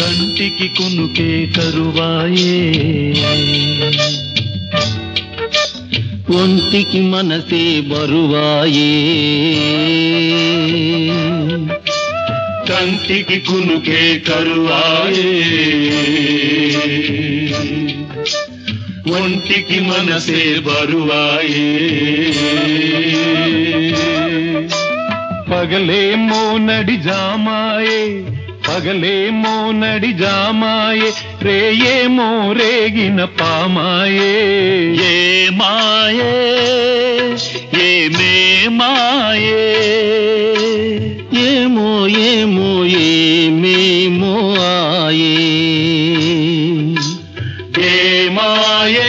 కంటికి కునుకే కరువాయే ఒంటికి మనసే బరువాయే కంటికి కునుకే కరువాయే ఒంటికి మనసే బరువాయే పగలేమో నడి జామాయే పగలేమో నడి జామాయే రేయేమో రేగిన పామాయే ఏ మాయే ఏమే మాయే ఏమో ఏమో ఏమేమో ఆయే ఏ మాయే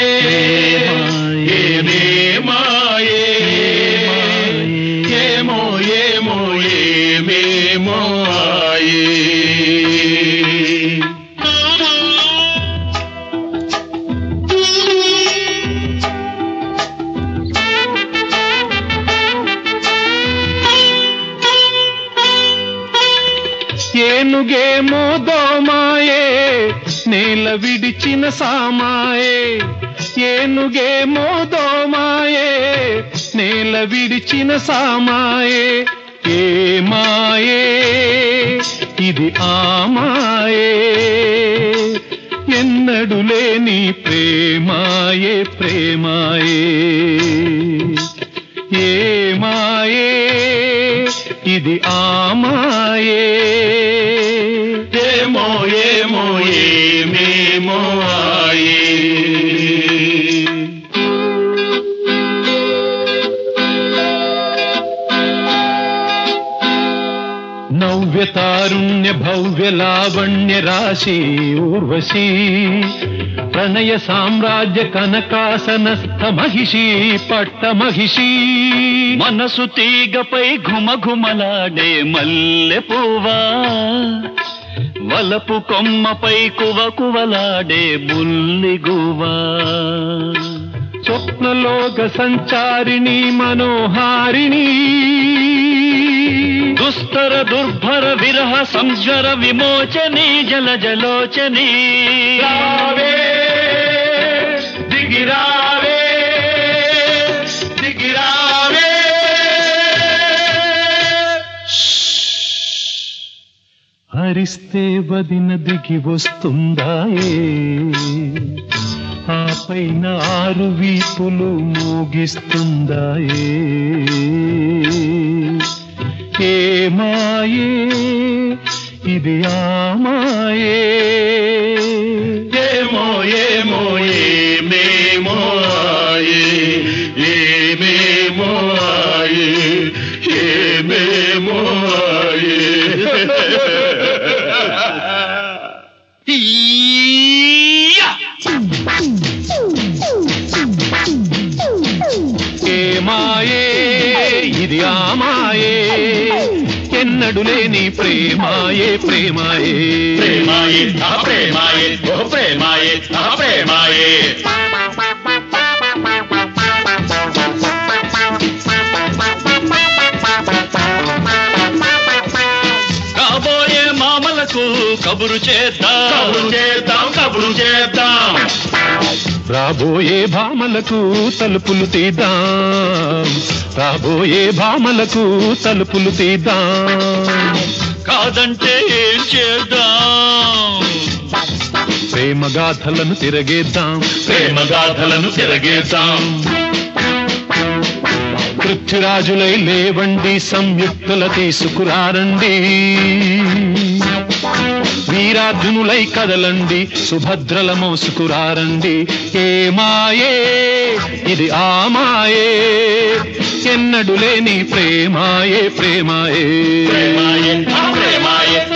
ఏమే మాయే ఏమో ఏమో ఏమేమో ఆయే ఏనుగేమో దోమాయే నేల విడిచిన సామాయే ఏనుగేమో దోమాయే నేల విడిచిన సామాయే ఏ మాయే ఇది ఆమాయే ఎన్నడు లేని ప్రేమాయే ప్రేమాయే ఏ మాయే ఇది ఆమాయే ఏమో ఏమో ఏమేమో ఆయే నవ్య తారుణ్య భవ్య లావణ్య రాశి ఊర్వశీ ప్రణయ సామ్రాజ్య కనకాసనస్థ మహిషి పట్ట మహిషి మనసు తీగపై ఘుమఘుమలాడే మల్లె పువ్వా వలపు కొమ్మపై కువ కువలాడే బుల్లిగువా స్వప్నలోక సంచారిణి మనోహారిణి దుస్తర దుర్భర విరహ సంజ్వర విమోచని జల జలోచని రావే దిగిరావే దిగిరావే హరిస్తే వదిన దిగి వస్తుందాయే ఆ పైన ఆరు వీపులు మోగిస్తుందాయే ఏ మాయే ఇది ఆ మాయే ఏమో ఏమో ఏమేమో ఆయే ఏమేమో ఆయే ఏమేమో ఆయే ఈయ్యా! ఏ మాయే ఇది ఆ మాయే ఎన్నడు లేని ప్రేమాయే ప్రేమాయే ప్రేమాయే ఆ ప్రేమాయే ఓ ప్రేమాయే ఆ ప్రేమాయే కాబోయే మామలకు కబురు చేద్దాం కబురు చేద్దాం కబురు చేద్దాం రాబోయే భామలకు తలుపులు తీద్దాం రాబోయే భామలకు తలుపులు తీద్దాం కాదంటే ఏం చేద్దాం ప్రేమ గాథలను తిరగేద్దాం ప్రేమ గాథలను తిరగేద్దాం పృథ్వీరాజులై లేవండి సంయుక్తుల తీసుకురారండి వీరార్జునులై కదలండి సుభద్రల మోసుకురారండి ఏ మాయే ఇది ఆ మాయే ఎన్నడు లేని ప్రేమాయే ప్రేమాయే ప్రేమాయే ఆ ప్రేమాయే